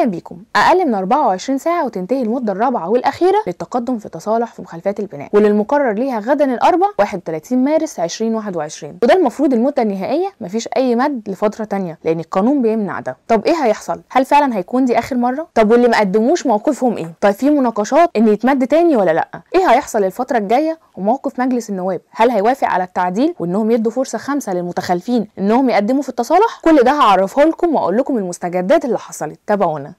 اهلا بيكم اقل من 24 ساعه وتنتهي المده الرابعه والاخيره للتقدم في تصالح في مخالفات البناء واللي المقرر ليها غدا الاربع 31 مارس 2021 وده المفروض المده النهائيه مفيش اي مد لفتره تانية لان القانون بيمنع ده طب ايه هيحصل هل فعلا هيكون دي اخر مره طب واللي ما قدموش موقفهم ايه طيب في مناقشات ان يتمد تاني ولا لا ايه هيحصل الفتره الجايه وموقف مجلس النواب هل هيوافق على التعديل وانهم يدوا فرصه خمسه للمتخلفين انهم يقدموا في التصالح كل ده هعرفه لكم واقول لكم المستجدات اللي حصلت تابعونا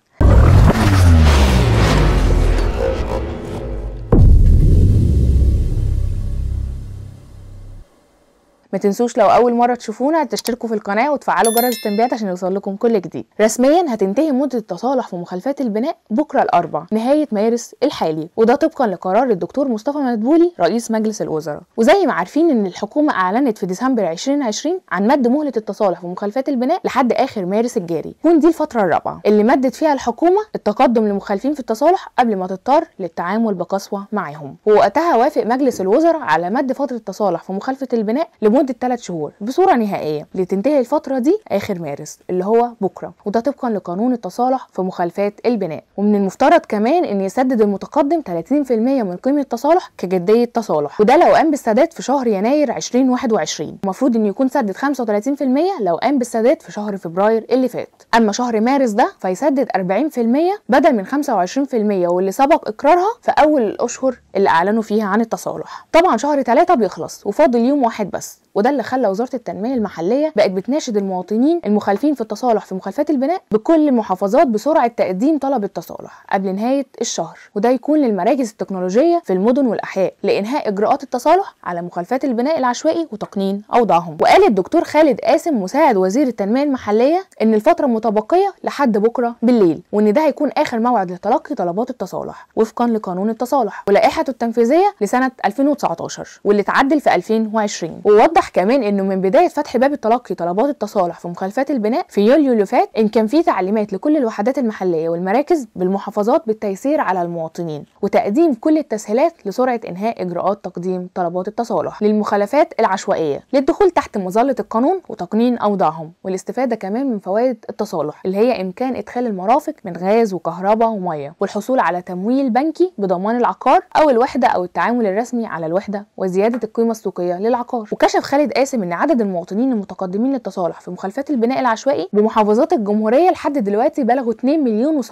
ما تنسوش لو اول مره تشوفونا تشتركوا في القناه وتفعلوا جرس التنبيهات عشان يوصل لكم كل جديد رسميا هتنتهي مده التصالح في مخالفات البناء بكره الاربع نهايه مارس الحالي وده طبقا لقرار الدكتور مصطفى مدبولي رئيس مجلس الوزراء وزي ما عارفين ان الحكومه اعلنت في ديسمبر 2020 عن مد مهله التصالح في مخالفات البناء لحد اخر مارس الجاري تكون دي الفتره الرابعه اللي مدت فيها الحكومه التقدم لمخالفين في التصالح قبل ما تضطر للتعامل بقسوه معاهم ووقتها وافق مجلس الوزراء على مد فتره التصالح في مخالفه البناء لمده 3 شهور بصوره نهائيه لتنتهي الفتره دي اخر مارس اللي هو بكره وده طبقا لقانون التصالح في مخالفات البناء ومن المفترض كمان ان يسدد المتقدم 30% من قيمه التصالح كجديه تصالح وده لو قام بالسداد في شهر يناير 2021 المفروض انه يكون سدد 35% لو قام بالسداد في شهر فبراير اللي فات اما شهر مارس ده فيسدد 40% بدل من 25% واللي سبق اقرارها في اول الاشهر اللي اعلنوا فيها عن التصالح طبعا شهر 3 بيخلص وفاضل يوم واحد بس وده اللي خلى وزاره التنميه المحليه بقت بتناشد المواطنين المخالفين في التصالح في مخالفات البناء بكل المحافظات بسرعه تقديم طلب التصالح قبل نهايه الشهر وده يكون للمراكز التكنولوجيه في المدن والاحياء لانهاء اجراءات التصالح على مخالفات البناء العشوائي وتقنين اوضاعهم وقال الدكتور خالد قاسم مساعد وزير التنميه المحليه ان الفتره متبقيه لحد بكره بالليل وان ده هيكون اخر موعد لتلقي طلبات التصالح وفقا لقانون التصالح ولائحته التنفيذيه لسنه 2019 واللي اتعدل في 2020 ووضح كمان انه من بدايه فتح باب التلقي طلبات التصالح في مخالفات البناء في يوليو اللي فات ان كان في تعليمات لكل الوحدات المحليه والمراكز بالمحافظات بالتيسير على المواطنين وتقديم كل التسهيلات لسرعه انهاء اجراءات تقديم طلبات التصالح للمخالفات العشوائيه للدخول تحت مظله القانون وتقنين اوضاعهم والاستفاده كمان من فوائد التصالح اللي هي امكان ادخال المرافق من غاز وكهرباء وميه والحصول على تمويل بنكي بضمان العقار او الوحده او التعامل الرسمي على الوحده وزياده القيمه السوقيه للعقار وكشف خالد قاسم ان عدد المواطنين المتقدمين للتصالح في مخالفات البناء العشوائي بمحافظات الجمهوريه لحد دلوقتي بلغوا 2 مليون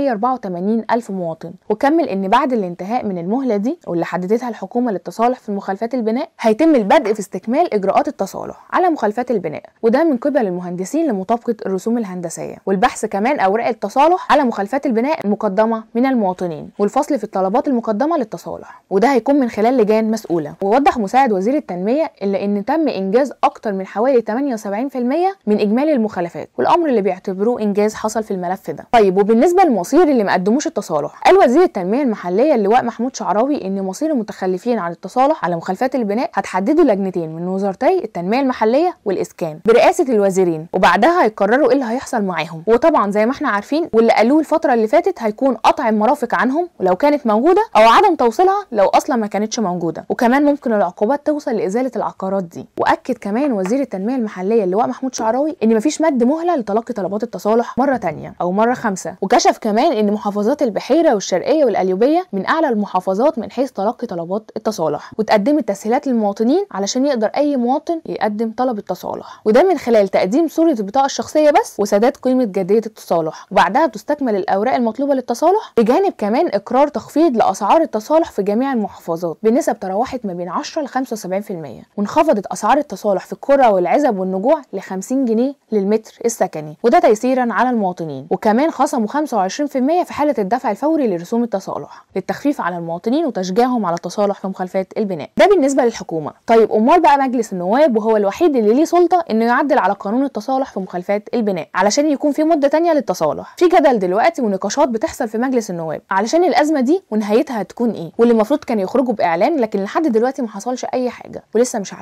و784 الف مواطن وكمل ان بعد الانتهاء من المهله دي واللي حددتها الحكومه للتصالح في مخالفات البناء هيتم البدء في استكمال اجراءات التصالح على مخالفات البناء وده من قبل المهندسين لمطابقه الرسوم الهندسيه والبحث كمان اوراق التصالح على مخالفات البناء المقدمه من المواطنين والفصل في الطلبات المقدمه للتصالح وده هيكون من خلال لجان مسؤوله ووضح مساعد وزير التنميه الا ان تم انجاز اكتر من حوالي 78% من اجمالي المخالفات والامر اللي بيعتبروه انجاز حصل في الملف ده طيب وبالنسبه للمصير اللي ما قدموش التصالح قال وزير التنميه المحليه اللواء محمود شعراوي ان مصير المتخلفين عن التصالح على مخالفات البناء هتحدده لجنتين من وزارتي التنميه المحليه والاسكان برئاسه الوزيرين وبعدها هيقرروا ايه اللي هيحصل معاهم وطبعا زي ما احنا عارفين واللي قالوه الفتره اللي فاتت هيكون قطع المرافق عنهم ولو كانت موجوده او عدم توصيلها لو اصلا ما كانتش موجوده وكمان ممكن العقوبات توصل لازاله العقارات دي واكد كمان وزير التنميه المحليه اللواء محمود شعراوي ان مفيش مد مهله لتلقي طلبات التصالح مره تانية او مره خمسه وكشف كمان ان محافظات البحيره والشرقيه والقليوبيه من اعلى المحافظات من حيث تلقي طلبات التصالح وتقدمت تسهيلات للمواطنين علشان يقدر اي مواطن يقدم طلب التصالح وده من خلال تقديم صوره البطاقه الشخصيه بس وسداد قيمه جديه التصالح وبعدها بتستكمل الاوراق المطلوبه للتصالح بجانب كمان اقرار تخفيض لاسعار التصالح في جميع المحافظات بنسب تراوحت ما بين 10 ل 75% وانخفضت اسعار التصالح في القرى والعزب والنجوع ل 50 جنيه للمتر السكني وده تيسيرا على المواطنين وكمان خصموا 25% في حاله الدفع الفوري لرسوم التصالح للتخفيف على المواطنين وتشجيعهم على التصالح في مخالفات البناء ده بالنسبه للحكومه طيب امال بقى مجلس النواب وهو الوحيد اللي ليه سلطه انه يعدل على قانون التصالح في مخالفات البناء علشان يكون في مده تانية للتصالح في جدل دلوقتي ونقاشات بتحصل في مجلس النواب علشان الازمه دي ونهايتها هتكون ايه واللي المفروض كان يخرجوا باعلان لكن لحد دلوقتي ما حصلش اي حاجه ولسه مش عارفين هتتحل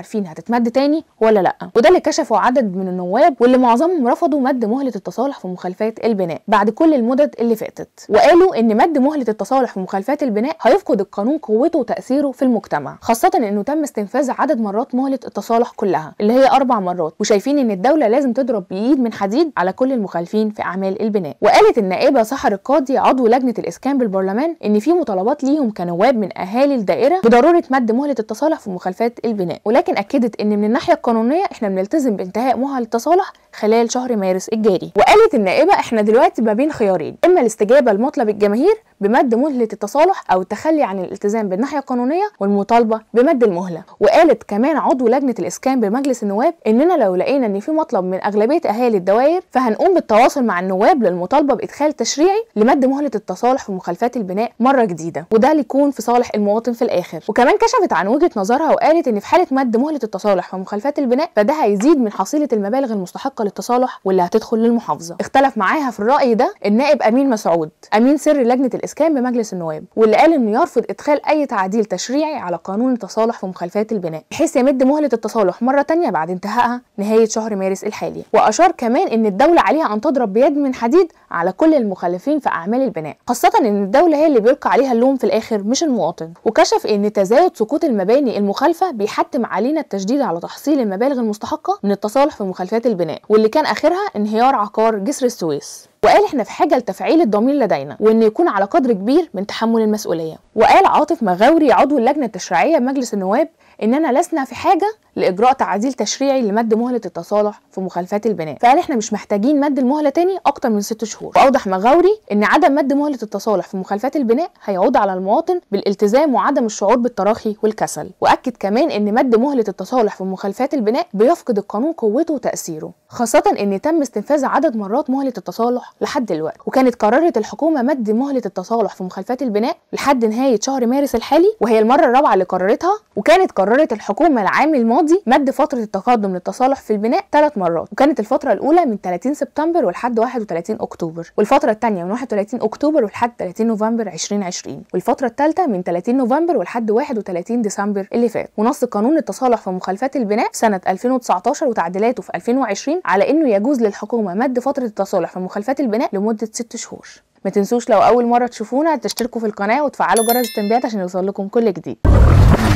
هتتمد تاني ولا لا وده اللي كشفه عدد من النواب واللي معظمهم رفضوا مد مهله التصالح في مخالفات البناء بعد كل المدد اللي فاتت وقالوا ان مد مهله التصالح في مخالفات البناء هيفقد القانون قوته وتاثيره في المجتمع خاصه انه تم استنفاذ عدد مرات مهله التصالح كلها اللي هي اربع مرات وشايفين ان الدوله لازم تضرب بايد من حديد على كل المخالفين في اعمال البناء وقالت النائبه سحر القاضي عضو لجنه الاسكان بالبرلمان ان في مطالبات ليهم كنواب من اهالي الدائره بضروره مد مهله التصالح في مخالفات البناء ولكن اكدت ان من الناحيه القانونيه احنا بنلتزم بانتهاء مهل التصالح خلال شهر مارس الجاري وقالت النائبه احنا دلوقتي ما بين خيارين اما الاستجابه لمطلب الجماهير بمد مهله التصالح او التخلي عن الالتزام بالناحيه القانونيه والمطالبه بمد المهله وقالت كمان عضو لجنه الاسكان بمجلس النواب اننا لو لقينا ان في مطلب من اغلبيه اهالي الدوائر فهنقوم بالتواصل مع النواب للمطالبه بادخال تشريعي لمد مهله التصالح في مخالفات البناء مره جديده وده ليكون في صالح المواطن في الاخر وكمان كشفت عن وجهه نظرها وقالت ان في حاله مد مهله التصالح في مخالفات البناء فده هيزيد من حصيله المبالغ المستحقه للتصالح واللي هتدخل للمحافظه اختلف معاها في الراي ده النائب امين مسعود امين سر لجنه الاسكان بمجلس النواب واللي قال انه يرفض ادخال اي تعديل تشريعي على قانون التصالح في مخالفات البناء بحيث يمد مهله التصالح مره تانية بعد انتهائها نهايه شهر مارس الحالي واشار كمان ان الدوله عليها ان تضرب بيد من حديد على كل المخالفين في اعمال البناء خاصه ان الدوله هي اللي بيلقى عليها اللوم في الاخر مش المواطن وكشف ان تزايد سقوط المباني المخالفه بيحتم علينا التشديد على تحصيل المبالغ المستحقه من التصالح في مخالفات البناء واللي كان اخرها انهيار عقار جسر السويس وقال احنا في حاجه لتفعيل الضمير لدينا وان يكون على قدر كبير من تحمل المسؤوليه وقال عاطف مغاوري عضو اللجنه التشريعيه بمجلس النواب اننا لسنا في حاجه لاجراء تعديل تشريعي لمد مهله التصالح في مخالفات البناء فقال احنا مش محتاجين مد المهله تاني اكتر من ست شهور واوضح مغاوري ان عدم مد مهله التصالح في مخالفات البناء هيعود على المواطن بالالتزام وعدم الشعور بالتراخي والكسل واكد كمان ان مد مهله التصالح في مخالفات البناء بيفقد القانون قوته وتاثيره خاصه ان تم استنفاذ عدد مرات مهله التصالح لحد دلوقتي وكانت قررت الحكومه مد مهله التصالح في مخالفات البناء لحد نهايه شهر مارس الحالي وهي المره الرابعه اللي قررتها وكانت قررت الحكومه العام الماضي مد فتره التقدم للتصالح في البناء ثلاث مرات وكانت الفتره الاولى من 30 سبتمبر ولحد 31 اكتوبر والفتره الثانيه من 31 اكتوبر ولحد 30 نوفمبر 2020 والفتره الثالثه من 30 نوفمبر ولحد 31 ديسمبر اللي فات ونص قانون التصالح في مخالفات البناء سنه 2019 وتعديلاته في 2020 على انه يجوز للحكومه مد فتره التصالح في مخالفات البناء لمده ست شهور ما تنسوش لو اول مره تشوفونا تشتركوا في القناه وتفعلوا جرس التنبيهات عشان يوصل لكم كل جديد